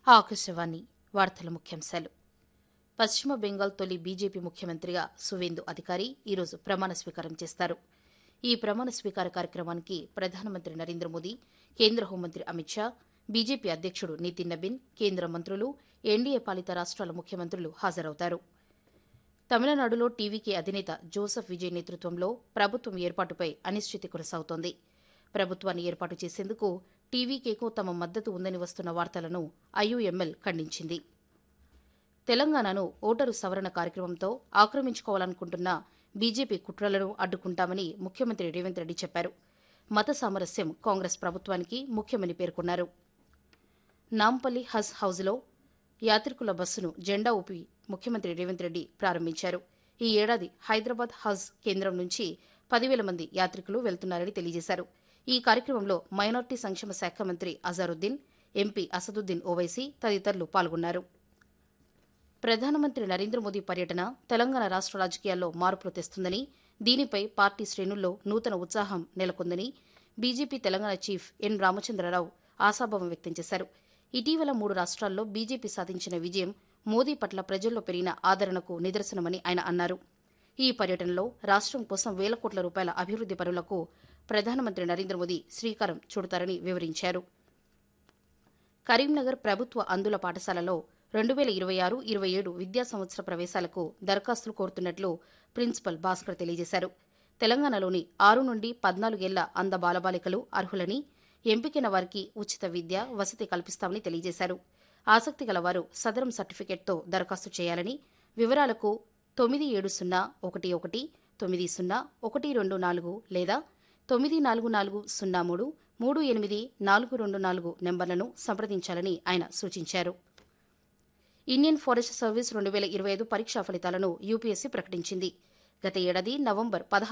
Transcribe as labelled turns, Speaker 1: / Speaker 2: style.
Speaker 1: ఆకాశవాణి వార్తల ముఖ్యాంశాలు పశ్చిమ బెంగాల్ తొలి బీజేపీ ముఖ్యమంత్రిగా సువేందు అధికారి ఈరోజు ప్రమాణ స్వీకారం చేస్తారు ఈ ప్రమాణ స్వీకార కార్యక్రమానికి ప్రధానమంత్రి నరేంద్ర మోదీ కేంద్ర హోంమంత్రి అమిత్ షా బీజేపీ అధ్యక్షుడు నితిన్ నబిన్ కేంద్ర మంత్రులు ఎన్డీఏ పాలిత రాష్ట్రాల ముఖ్యమంత్రులు హాజరవుతారు తమిళనాడులో టీవీకే అధినేత జోసెఫ్ విజయ్ నేతృత్వంలో ప్రభుత్వం ఏర్పాటుపై అనిశ్చితి కొనసాగుతోంది ప్రభుత్వాన్ని ఏర్పాటు చేసేందుకు టీవీకేకు తమ మద్దతు ఉందని వస్తున్న వార్తలను ఐయుఎంఎల్ ఖండించింది తెలంగాణను ఓటరు సవరణ కార్యక్రమంతో ఆక్రమించుకోవాలనుకుంటున్న బీజేపీ కుట్రలను అడ్డుకుంటామని ముఖ్యమంత్రి రేవంత్ రెడ్డి చెప్పారు మత సామరస్యం కాంగ్రెస్ ప్రభుత్వానికి ముఖ్యమని పేర్కొన్నారు నాంపల్లి హజ్ హౌజ్లో యాత్రికుల బస్సును జెండా ఊపి ముఖ్యమంత్రి రేవంత్ రెడ్డి ప్రారంభించారు ఈ ఏడాది హైదరాబాద్ హజ్ కేంద్రం నుంచి పదివేల మంది యాత్రికులు వెళ్తున్నారని తెలియజేశారు ఈ కార్యక్రమంలో మైనార్టీ సంక్షేమ శాఖ మంత్రి అజారుద్దీన్ ఎంపీ అసదుద్దీన్ ఓవైసీ తదితరులు పాల్గొన్నారు ప్రధానమంత్రి నరేంద్ర మోదీ పర్యటన తెలంగాణ రాష్ట్ర రాజకీయాల్లో మార్పులు తెస్తుందని దీనిపై పార్టీ శ్రేణుల్లో నూతన ఉత్సాహం నెలకొందని BJP Telangana chief N Ramachandra Rao ఆశాభావం వ్యక్తం చేశారు ఇటీవల మూడు రాష్ట్రాల్లో బీజేపీ సాధించిన విజయం మోదీ పట్ల ప్రజల్లో పెరిగిన ఆదరణకు నిదర్శనమని ఆయన అన్నారు ఈ పర్యటనలో రాష్ట్రం కోసం వేల కోట్ల రూపాయల అభివృద్ది పనులకు ప్రధానమంత్రి నరేంద్ర మోదీ శ్రీకారం చుడతారని వివరించారు కరీంనగర్ ప్రభుత్వ అందుల పాఠశాలలో రెండు వేల ఇరవై ఆరు ఇరవై ఏడు విద్యా సంవత్సర ప్రవేశాలకు దరఖాస్తులు కోరుతున్నట్లు ప్రిన్సిపల్ భాస్కర్ తెలియజేశారు తెలంగాణలోని ఆరు నుండి పద్నాలుగేళ్ల అంద బాలబాలికలు అర్హులని ఎంపికైన వారికి ఉచిత విద్య వసతి కల్పిస్తామని తెలియజేశారు ఆసక్తి గలవారు సదరం సర్టిఫికెట్తో దరఖాస్తు చేయాలని వివరాలకు తొమ్మిది ఏడు సున్నా ఒకటి ఒకటి తొమ్మిది సున్నా ఒకటి రెండు నాలుగు లేదా తొమ్మిది నాలుగు నాలుగు సున్నా మూడు మూడు ఎనిమిది నాలుగు రెండు నాలుగు నెంబర్లను సంప్రదించాలని ఆయన సూచించారు ఇండియన్ ఫారెస్ట్ సర్వీస్ రెండు వేల ఇరవై ఐదు పరీక్షా ఫలితాలను యూపీఎస్సీ ప్రకటించింది గత ఏడాది నవంబర్ పదహారు